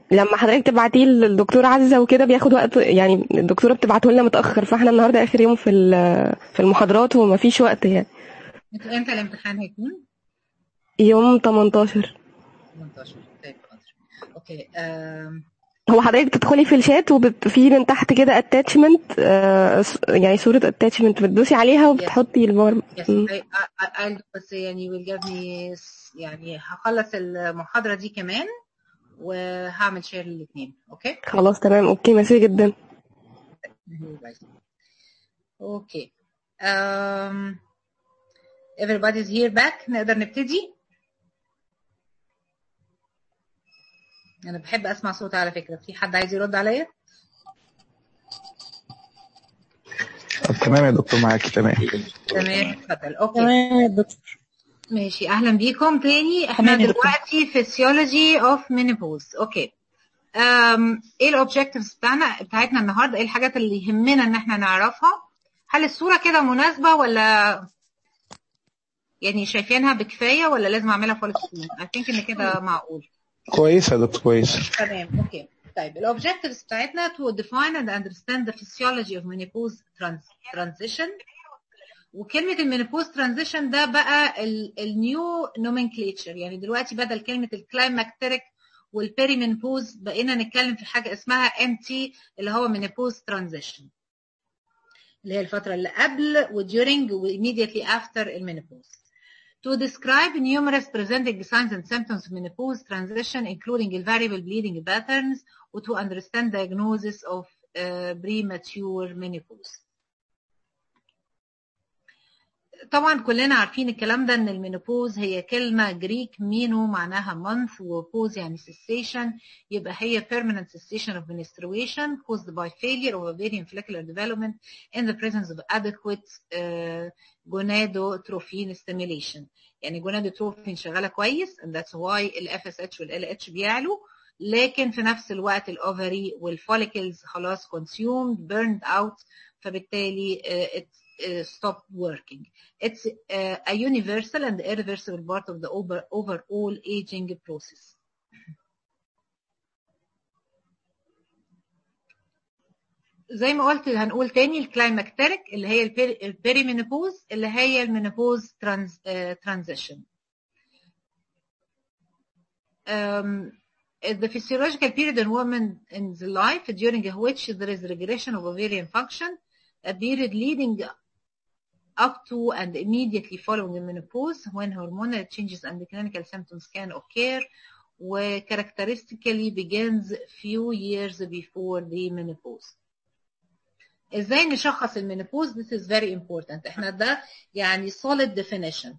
لما حضرتك تبعتيه للدكتورة عزة وكده بياخد وقت يعني الدكتورة بتبعته لنا متأخر فاحنا النهارده آخر يوم في ال- في المحاضرات ومفيش وقت يعني انتوا امتى الامتحان هيكون؟ يوم 18 18 طيب حاضر اوكي آم، هو حضرتك تدخلي في الشات وفي من تحت كده اتاتشمنت يعني صورة اتاتشمنت بتدوسي عليها وبتحطي البار yes مم. I, I, I, I'll بس يعني will give me s- يعني هخلص المحاضرة دي كمان وهعمل شير للاثنين اوكي؟ خلاص تمام اوكي ميرسي جدا اوكي um, everybody's here back نقدر نبتدي انا بحب اسمع صوت على فكرة في حد عايز يرد عليا تمام يا دكتور معاكي تمام تمام اتفضل اوكي تمام يا دكتور ماشي اهلا بيكم تاني احنا تمام يا دكتور. دلوقتي physiology of menopause اوكي أم ايه الاوبجكتيفز بتاعنا بتاعتنا النهارده ايه الحاجات اللي يهمنا ان احنا نعرفها هل الصورة كده مناسبة ولا يعني شايفينها بكفاية ولا لازم اعملها فول سكرين I think ان كده معقول كويسة يا دكتور كويس تمام اوكي طيب الاوبجكتيفز بتاعتنا to define and understand the physiology of menopause trans- transition وكلمة المينوبوز ترانزيشن ده بقى النيو نومنكليتشر يعني دلوقتي بدل كلمة الكلايماكتريك والبيريمينوبوز بقينا نتكلم في حاجة اسمها ام تي اللي هو مينوبوز ترانزيشن اللي هي الفترة اللي قبل و during و immediately after المينوبوز to describe numerous presenting signs and symptoms of menopause transition including variable bleeding patterns و to understand diagnosis of uh, premature menopause طبعا كلنا عارفين الكلام ده ان المينوبوز هي كلمة جريك مينو معناها month وبوز يعني cessation يبقى هي permanent cessation of menstruation caused by failure of ovarian follicular development in the presence of adequate uh, gonadotrophin stimulation يعني gonadotrophin شغالة كويس and that's why ال FSH وال LH بيعلوا لكن في نفس الوقت الاوفري والفوليكلز خلاص consumed burned out فبالتالي uh, it uh, stopped working. It's uh, a universal and irreversible part of the over, overall aging process. زي ما قلت هنقول تاني الكلايماكتريك اللي هي البيري- البيريمينوبوز اللي هي المينوبوز ترانز ترانزيشن. Um, the physiological period in women in the life during which there is regression of ovarian function, a period leading up to and immediately following the menopause when hormonal changes and clinical symptoms can occur و characteristically begins few years before the menopause. ازاي نشخص المينوبوز this is very important احنا ده يعني solid definition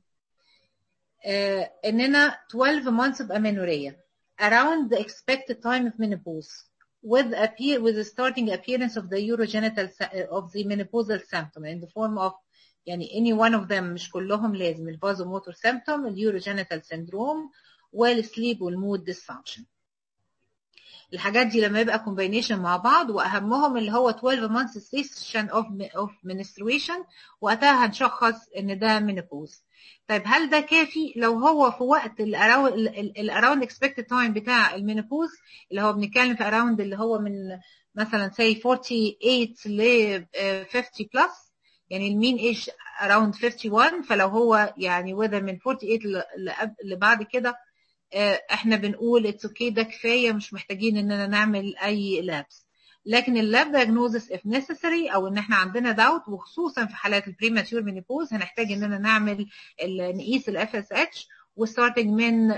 آه اننا 12 months of amenorrhea around the expected time of menopause with appear with the starting appearance of the urogenital of the menopausal symptom in the form of يعني any one of them مش كلهم لازم الفازوموتور symptom اليوروجينيتال syndrome والسليب والمود dysfunction الحاجات دي لما يبقى combination مع بعض واهمهم اللي هو 12 months cessation of of menstruation وقتها هنشخص ان ده menopause طيب هل ده كافي لو هو في وقت الاراوند expected time بتاع المينوبوز اللي هو بنتكلم في اراوند اللي هو من مثلا say 48 ل 50 plus يعني المين ايج around 51 فلو هو يعني whether من 48 اللي بعد كده احنا بنقول اتس اوكي okay ده كفايه مش محتاجين اننا نعمل اي لابس لكن اللاب دايجنوزس اف نيسيسري او ان احنا عندنا داوت وخصوصا في حالات البريماتور مينيبوز هنحتاج اننا نعمل نقيس الاف اس اتش وستارتنج من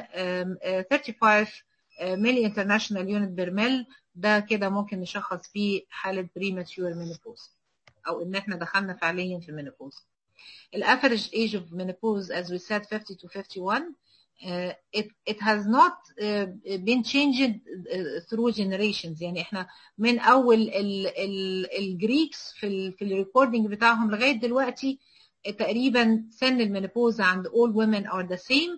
35 ملي انترناشونال يونت بير ميل ده كده ممكن نشخص فيه حاله بريماتور مينيبوز او ان احنا دخلنا فعليا في المينيبوز الافريج ايج اوف مينيبوز as we said 50 to 51 Uh, it, it has not uh, been changed uh, through generations يعني احنا من اول ال, ال, الجريكس في ال, في الريكوردنج بتاعهم لغايه دلوقتي تقريبا سن المينوبوز عند all women are the same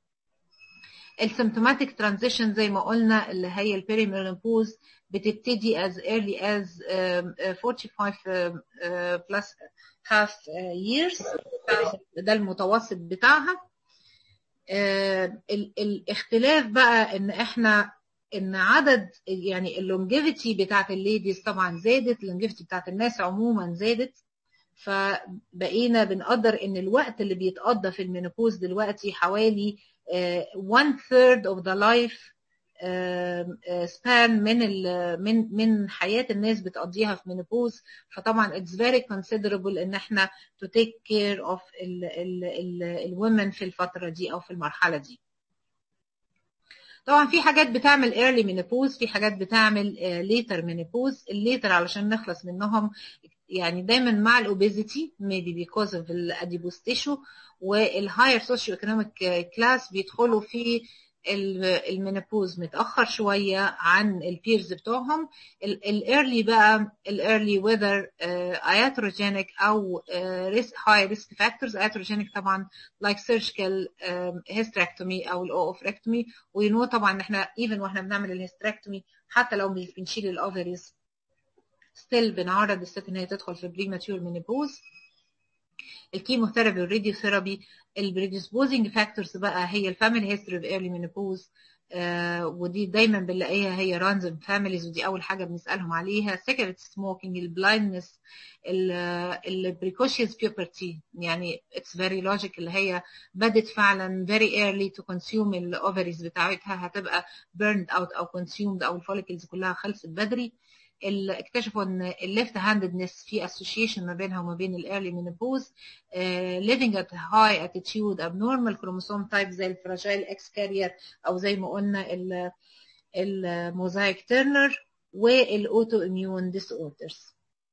السيمتوماتيك ترانزيشن زي ما قلنا اللي هي البيريمينوبوز بتبتدي as early as um, 45 plus half years ده المتوسط بتاعها آه الاختلاف بقى ان احنا ان عدد يعني اللونجيفيتي بتاعت الليديز طبعا زادت اللونجيفيتي بتاعت الناس عموما زادت فبقينا بنقدر ان الوقت اللي بيتقضى في المينوبوز دلوقتي حوالي one third of the life سبان من ال من من حياه الناس بتقضيها في مينوبوز فطبعا it's very considerable ان احنا to take care of ال ال ال الwomen في الفتره دي او في المرحله دي. طبعا في حاجات بتعمل early menopause في حاجات بتعمل later menopause الليتر علشان نخلص منهم يعني دايما مع الاوبيزيتي maybe because of الاديبوس تيشو والهاير سوشيو ايكونوميك كلاس بيدخلوا في المينوبوز متاخر شويه عن البيرز بتوعهم الايرلي بقى الايرلي وذر اياتروجينيك او ريسك هاي ريسك فاكتورز اياتروجينيك طبعا لايك سيرجيكال هيستريكتومي او الاوفريكتومي وينو طبعا احنا ايفن واحنا بنعمل الهيستريكتومي حتى لو بنشيل الاوفريز ستيل بنعرض الست ان هي تدخل في بريماتيور مينوبوز الكيموثيرابي والراديوثيرابي البريديسبوزنج فاكتورز بقى هي الفاميلي هيستوري اوف ايرلي مينوبوز ودي دايما بنلاقيها هي رانزم فاميليز ودي اول حاجه بنسالهم عليها سيجرت سموكينج البلايندنس البريكوشيوس بيوبرتي يعني اتس فيري لوجيك اللي هي بدت فعلا very early to consume الاوفريز بتاعتها هتبقى burned out او consumed او الفوليكلز كلها خلصت بدري اكتشفوا ان الليفت هانددنس في اسوشيشن ما بينها وما بين الايرلي مينوبوز living at high attitude abnormal chromosome type زي الفراجايل اكس كارير او زي ما قلنا الموزايك تيرنر والاوتو اميون ديس اوردرز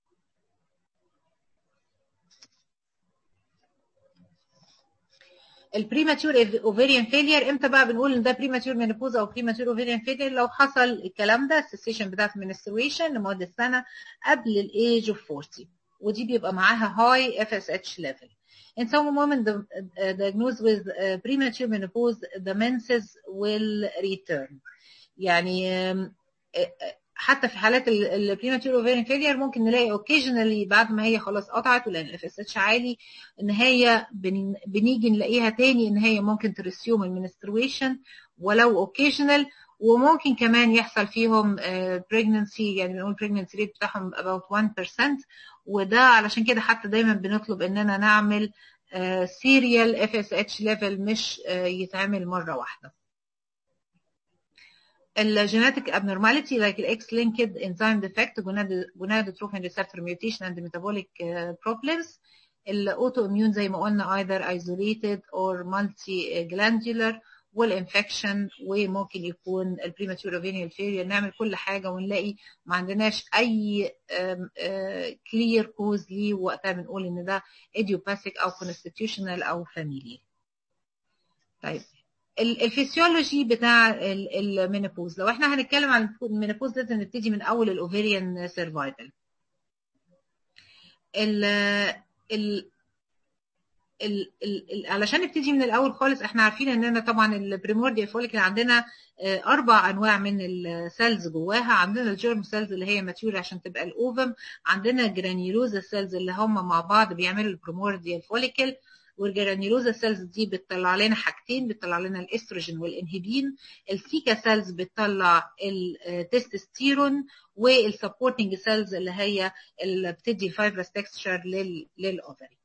البريماتور اوفيريان فيلير امتى بقى بنقول ان ده بريماتور مينوبوز او بريماتور اوفيريان فيلير لو حصل الكلام ده السيسيشن بتاعت المنسترويشن لمده سنه قبل الايج اوف 40 ودي بيبقى معاها هاي اف اس اتش ليفل In some women diagnosed with uh, premature menopause, the menses will return. يعني حتى في حالات البريماتور اوفيرين فيلير ممكن نلاقي اوكيجنالي بعد ما هي خلاص قطعت ولان الاف اس اتش عالي ان هي بن بنيجي نلاقيها تاني ان هي ممكن ترسيوم المنسترويشن ولو اوكيجنال وممكن كمان يحصل فيهم بريجننسي يعني بنقول بريجننسي ريت بتاعهم about 1% وده علشان كده حتى دايما بنطلب اننا نعمل سيريال اف اس اتش ليفل مش يتعمل مره واحده الجينيتك abnormality like الاكس linked enzyme defect gonadotrophin receptor mutation and metabolic uh, problems الاوتو اميون زي ما قلنا either isolated or multi glandular والانفكشن وممكن يكون البريماتور اوفينيال فيلير نعمل كل حاجه ونلاقي ما عندناش اي كلير كوز ليه وقتها بنقول ان ده ايديوباثيك او كونستيتيوشنال او فاميلي طيب الفسيولوجي بتاع المينوبوز لو احنا هنتكلم عن المينوبوز لازم نبتدي من اول الاوفيريان سيرفايفل ال ال ال ال علشان نبتدي من الاول خالص احنا عارفين اننا طبعا البريمورديال فوليكل عندنا اربع انواع من السيلز جواها عندنا الجيرم سيلز اللي هي ماتيور عشان تبقى الاوفم عندنا جرانيولوزا سيلز اللي هم مع بعض بيعملوا البريمورديال فوليكل والجرانيولوزا سيلز دي بتطلع لنا حاجتين بتطلع لنا الاستروجين والانهبين السيكا سيلز بتطلع التستوستيرون والسبورتنج سيلز اللي هي اللي بتدي الفايبرس تكستشر للاوفري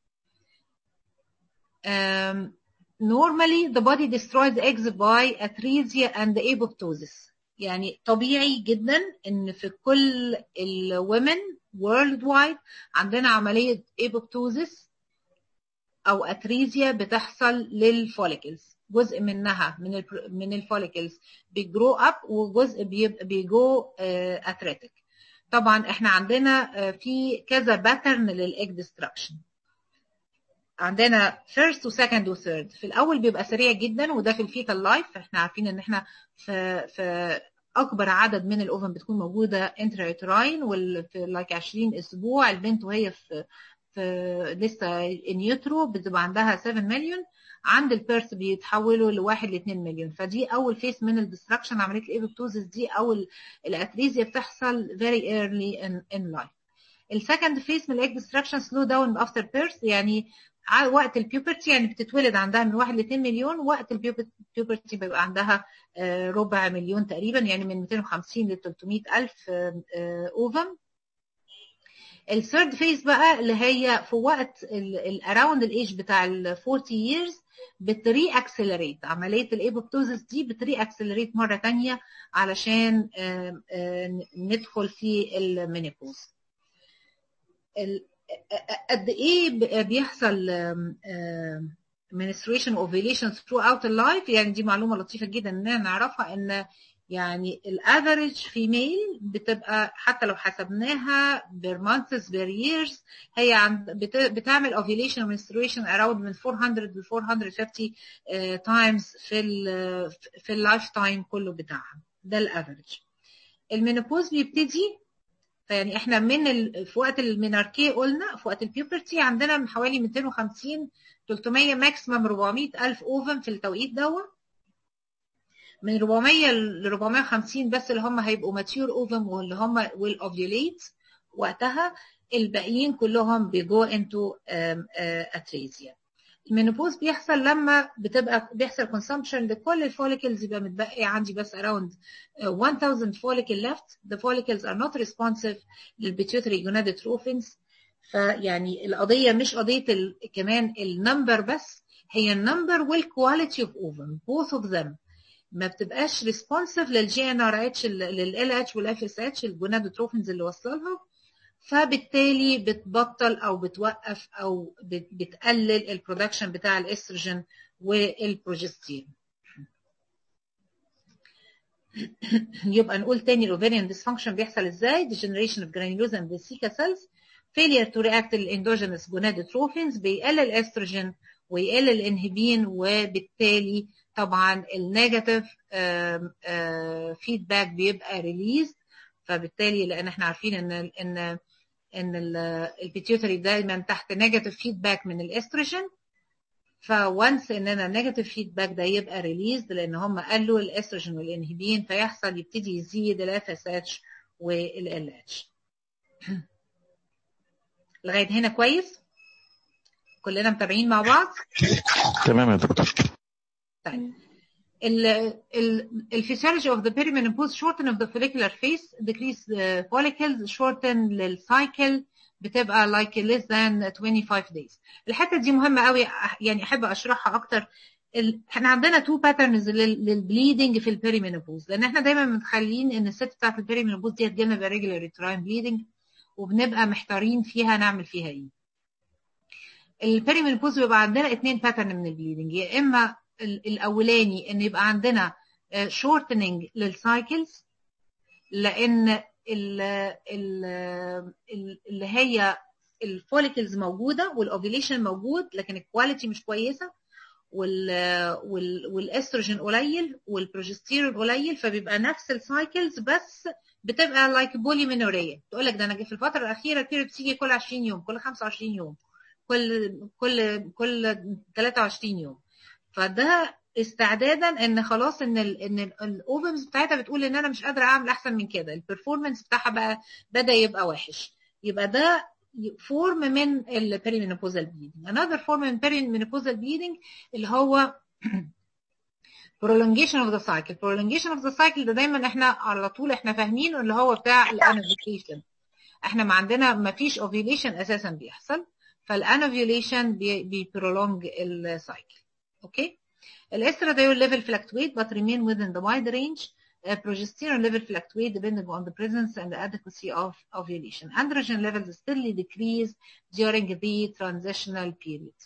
Um, normally the body destroys eggs by atresia and apoptosis يعني طبيعي جدا ان في كل الومن world wide عندنا عملية apoptosis او اتريزيا بتحصل للفوليكلز جزء منها من ال من الفوليكلز بيجرو اب وجزء بيجو اتريتك طبعا احنا عندنا في كذا باترن للايج ديستراكشن عندنا فيرست وسكند وثيرد في الاول بيبقى سريع جدا وده في الفيتال لايف احنا عارفين ان احنا في في اكبر عدد من الاوفن بتكون موجوده انترايتراين وفي لايك 20 اسبوع البنت وهي في في لسه انيوترو بتبقى عندها 7 مليون عند البيرث بيتحولوا لواحد ل 2 مليون فدي اول فيس من الديستراكشن عمليه الايبوبتوزيس دي او الاتريزيا بتحصل very early in, in life السكند فيس من الايج ديستراكشن سلو داون افتر بيرث يعني وقت البيوبرتي يعني بتتولد عندها من 1 ل 2 مليون وقت البيوبرتي بيبقى عندها ربع مليون تقريبا يعني من 250 ل 300 الف اوفم الثيرد فيز بقى اللي هي في وقت الاراوند الايج بتاع ال 40 years بتري اكسلريت عمليه الايبوبتوزس دي بتري اكسلريت مره تانية علشان ندخل في المينيبوز قد ايه بيحصل menstruation ovulation throughout life يعني دي معلومه لطيفه جدا اننا نعرفها ان يعني الافريج فيميل بتبقى حتى لو حسبناها بير مانثس بير ييرز هي عند بتعمل ovulation menstruation around من 400 ل 450 تايمز في ال في اللايف تايم كله بتاعها ده الافريج المينوبوز بيبتدي فيعني احنا من ال... في وقت الميناركيه قلنا في وقت البيوبرتي عندنا من حوالي 250 300 ماكسيمم 400 الف اوفن في التوقيت دوت من 400 ل 450 بس اللي هم هيبقوا ماتيور اوفم واللي هم ويل اوفيوليت وقتها الباقيين كلهم بيجو انتو اتريزيا المينوبوز بيحصل لما بتبقى بيحصل كونسامشن لكل الفوليكلز يبقى متبقي عندي بس around 1000 follicle left the follicles are not responsive للبيتيوتري gonadotropins فيعني القضية مش قضية ال... كمان النمبر بس هي النمبر والكواليتي اوف اوفم both of them ما بتبقاش ريسبونسيف للجي ان ار اتش لل اتش والاف اس اتش الجونادوتروفنز اللي وصلها فبالتالي بتبطل او بتوقف او بتقلل البرودكشن بتاع الاستروجين والبروجستين يبقى نقول تاني الاوفيريان ديسفانكشن بيحصل ازاي degeneration of granulosa and vesica cells failure to react للاندوجينس gonadotropins بيقلل الاستروجين ويقلل الانهبين وبالتالي طبعا النيجاتيف فيدباك بيبقى ريليز فبالتالي لان احنا عارفين ان ان ان البيتيوتري دايما تحت نيجاتيف فيدباك من الاستروجين فونس اننا النيجاتيف فيدباك ده يبقى ريليز لان هم قالوا الاستروجين والانهبين فيحصل يبتدي يزيد الاف اس اتش والال اتش لغايه هنا كويس كلنا متابعين مع بعض تمام يا دكتور طيب الفسيولوجي اوف ذا perimenopause shorten of the follicular phase decrease the follicles shorten للسايكل بتبقى like less than 25 days الحته دي مهمه قوي يعني احب اشرحها اكتر احنا عندنا تو باترنز للبليدنج في البيريمينوبوز لان احنا دايما متخيلين ان الست بتاعت البيريمينوبوز دي هتجيلنا بريجولار يوتراين بليدنج وبنبقى محتارين فيها نعمل فيها ايه البيريمينوبوز بيبقى عندنا اتنين باترن من البليدنج يا اما الاولاني ان يبقى عندنا شورتنج للسايكلز لان ال ال اللي هي الفوليكلز موجوده والاوفيليشن موجود لكن الكواليتي مش كويسه وال وال والاستروجين قليل والبروجستيرون قليل فبيبقى نفس السايكلز بس بتبقى لايك بولي مينوريه تقول لك ده انا في الفتره الاخيره البيريود بتيجي كل 20 يوم كل 25 يوم كل كل كل 23 يوم فده استعدادا ان خلاص ان ال ان الاوفمز بتاعتها بتقول ان انا مش قادره اعمل احسن من كده البرفورمانس بتاعها بقى بدا يبقى وحش يبقى ده فورم من البيريمينوبوزال بليدنج another form من perimenopusal bleeding اللي هو prolongation of the cycle prolongation of the cycle ده دايما احنا على طول احنا فاهمينه اللي هو بتاع الانوفيليشن احنا ما عندنا ما فيش اوفيليشن اساسا بيحصل فالانوفيليشن بيبرولونج السايكل اوكي الاستراديول level fluctuate but remain within the wide range uh, progesterone level fluctuate depending on the presence and the adequacy of ovulation androgen levels still decrease during the transitional period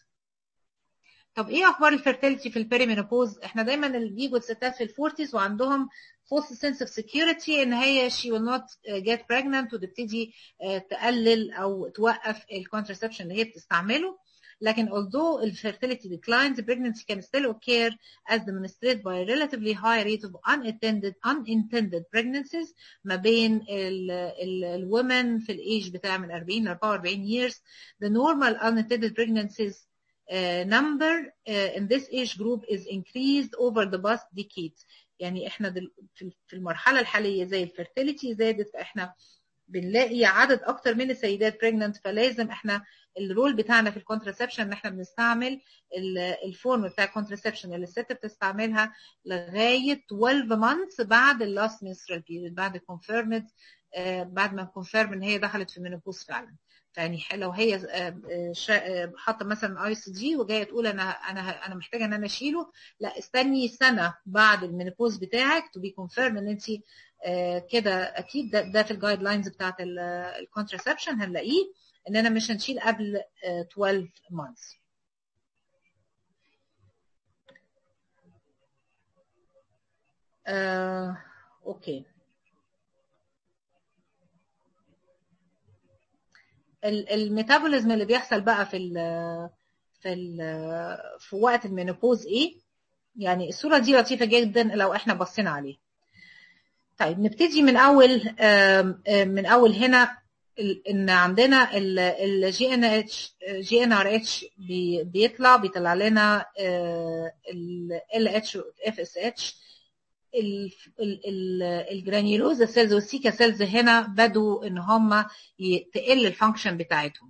طب ايه اخبار الفيرتيليتي في البيريمينوبوز احنا دايما اللي بيجوا الستات في الفورتيز وعندهم false sense of security ان هي she will not get pregnant وتبتدي تقلل او توقف الكونترسبشن اللي هي بتستعمله لكن although fertility declines pregnancy can still occur as demonstrated by a relatively high rate of unattended unintended pregnancies ما بين الwomen في الايج بتاع من 40 ل 44 years the normal unattended pregnancies uh, number uh, in this age group is increased over the past decades يعني احنا دل في المرحله الحاليه زي الفيرتيليتي زادت فاحنا بنلاقي عدد اكتر من السيدات pregnant فلازم احنا الرول بتاعنا في الكونترسبشن ان احنا بنستعمل الفورم بتاع الكونترسبشن اللي الست بتستعملها لغايه 12 مانثs بعد اللاست menstrual period بعد confirmed بعد ما كونفيرم ان هي دخلت في المينوبوز فعلا يعني لو هي حاطه مثلا اي سي دي وجايه تقول انا انا انا محتاجه ان انا اشيله لا استني سنه بعد المينوبوز بتاعك تو بي كونفيرم ان انت كده اكيد ده, ده في الجايد لاينز بتاعت الكونترسبشن هنلاقيه اننا مش هنشيل قبل 12 months آه، اوكي الميتابوليزم اللي بيحصل بقى في ال في ال في وقت المينوبوز ايه يعني الصوره دي لطيفه جدا لو احنا بصينا عليها طيب نبتدي من اول من اول هنا ان عندنا الجي ان اتش جي ان ار اتش بيطلع بيطلع لنا ال اتش اف اس اتش الجرانيولوزا سيلز والسيكا سيلز هنا بدوا ان هم تقل الفانكشن بتاعتهم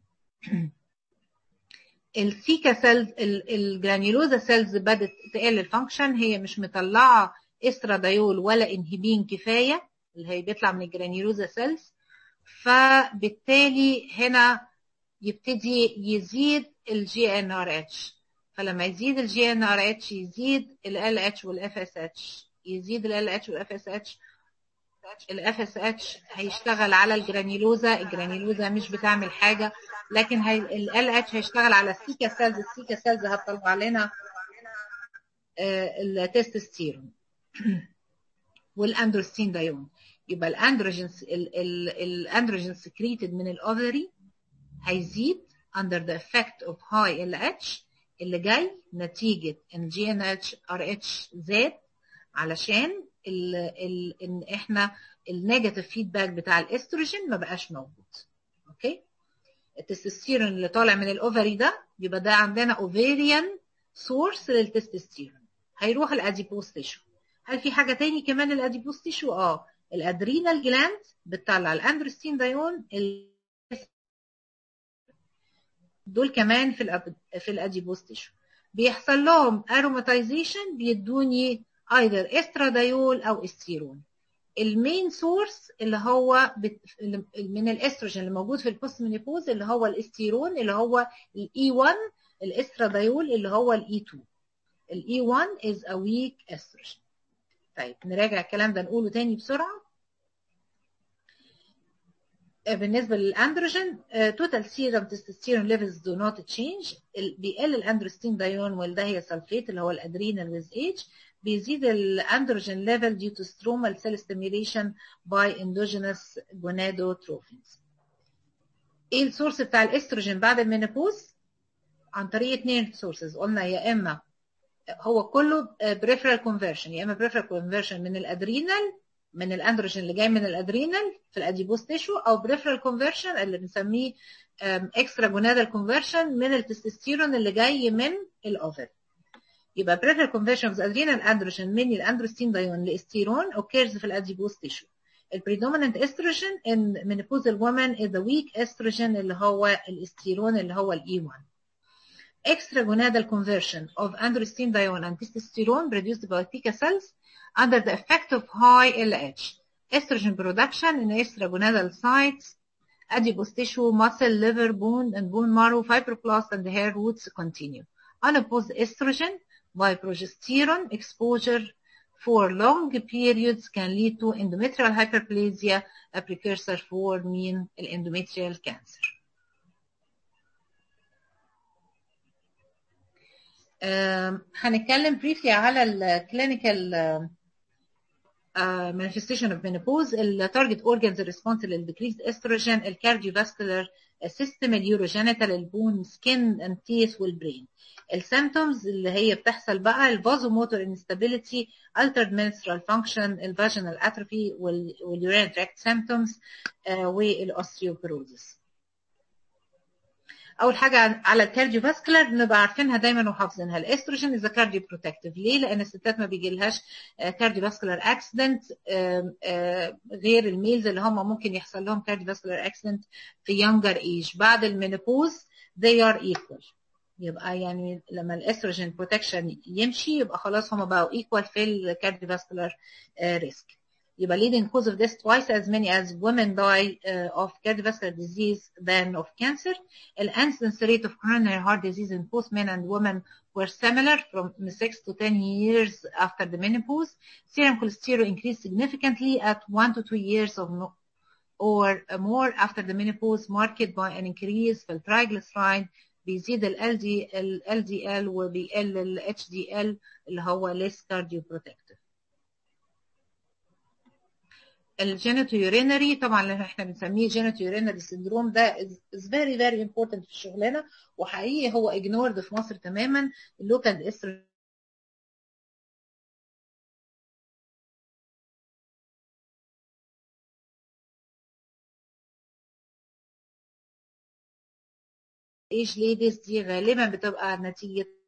السيكا سيلز الجرانيولوزا سيلز بدت تقل الفانكشن هي مش مطلعه استرادايول ولا انهبين كفايه اللي هي بيطلع من الجرانيولوزا سيلز فبالتالي هنا يبتدي يزيد الجي ان ار اتش فلما يزيد الجي ان ار اتش يزيد ال اتش والاف اس اتش يزيد ال اتش والاف اس اتش الاف اس اتش هيشتغل على الجرانيلوزا الجرانيلوزا مش بتعمل حاجه لكن هي ال اتش هيشتغل على السيكا سيلز السيكا سيلز هتطلع لنا التستوستيرون والاندروستين دايون يبقى الاندروجين الاندروجين سكريتد من الاوفري هيزيد under the effect of high LH اللي جاي نتيجة ان جي ان اتش ار اتش زاد علشان ال ال ان احنا النيجاتيف فيدباك بتاع الاستروجين ما بقاش موجود اوكي التستوستيرون اللي طالع من الاوفري ده يبقى ده عندنا اوفيريان سورس للتستوستيرون هيروح الاديبوز تيشو هل في حاجه تاني كمان الاديبوز تيشو اه الادرينال جلاند بتطلع الاندروستين دايون دول كمان في الأب... في الاديبوز تيشو بيحصل لهم اروماتيزيشن بيدوني ايذر استرادايول او استيرون المين سورس اللي هو بت... من الاستروجين اللي موجود في البوست مينيبوز اللي هو الاستيرون اللي هو الاي 1 الاسترادايول اللي هو الاي 2 الاي 1 is a weak estrogen طيب نراجع الكلام ده نقوله تاني بسرعه بالنسبه للاندروجين توتال سيرم تستوستيرون ليفلز دو نوت تشينج بيقل الاندروستين دايون والدهيا سلفيت اللي هو الادرينال ويز ايج بيزيد الاندروجين ليفل due to stromal cell stimulation by endogenous gonadotropins. ايه السورس بتاع الاستروجين بعد المينوبوز؟ عن طريق اثنين سورسز قلنا يا اما هو كله بريفرال كونفرشن يا اما بريفرال كونفرشن من الادرينال من الاندروجين اللي جاي من الادرينال في الاديبوز تيشو او بريفرال كونفرشن اللي بنسميه اكسترا جونادال كونفرشن من التستوستيرون اللي جاي من الاوفر يبقى بريفرال كونفرشن اوف adrenal androgen من الاندروستين دايون لاستيرون occurs في الاديبوز تيشو البريدومينانت استروجين in menopausal woman is the weak estrogen اللي هو الاستيرون اللي هو الاي 1 extragonadal conversion of androstenedione and testosterone produced by theca cells under the effect of high LH. Estrogen production in extragonadal sites, adipose tissue, muscle, liver, bone, and bone marrow, fibroblast, and hair roots continue. Unopposed estrogen by progesterone exposure for long periods can lead to endometrial hyperplasia, a precursor for mean endometrial cancer. هنتكلم briefly على الكلينيكال manifestation of menopause التارجت organs response للديكريز استروجين الكارديوفاسكولار سيستم اليوروجينيتال البون سكين اند تيث والبرين السيمتومز اللي هي بتحصل بقى الفازوموتور انستابيليتي altered menstrual function الفاجينال اتروفي واليورين تراكت سيمتومز والاوستيوبروزس اول حاجه على الكارديوفاسكولار نبقى عارفينها دايما وحافظينها الاستروجين از كارديو بروتكتيف ليه لان الستات ما بيجيلهاش كارديوفاسكولار اكسيدنت غير الميلز اللي هم ممكن يحصل لهم كارديوفاسكولار اكسيدنت في يونجر ايج بعد المينوبوز they are equal يبقى يعني لما الاستروجين بروتكشن يمشي يبقى خلاص هما بقوا equal في الكارديوفاسكولار ريسك يبقى leading cause of death twice as many as women die uh, of cardiovascular disease than of cancer. The incidence rate of coronary heart disease in both men and women were similar from 6 to 10 years after the menopause. Serum cholesterol increased significantly at 1 to 2 years of no, or more after the menopause marked by an increase في الtriglyceride بيزيد ال LDL, ال LDL وبيقل ال HDL اللي هو less cardioprotective. الجينيتو يورينري طبعا اللي احنا بنسميه جينيتو يورينري سندروم ده is very very important في الشغلانه وحقيقي هو ignored في مصر تماما اللوكال استروجين ايج ليديز دي غالبا بتبقى نتيجه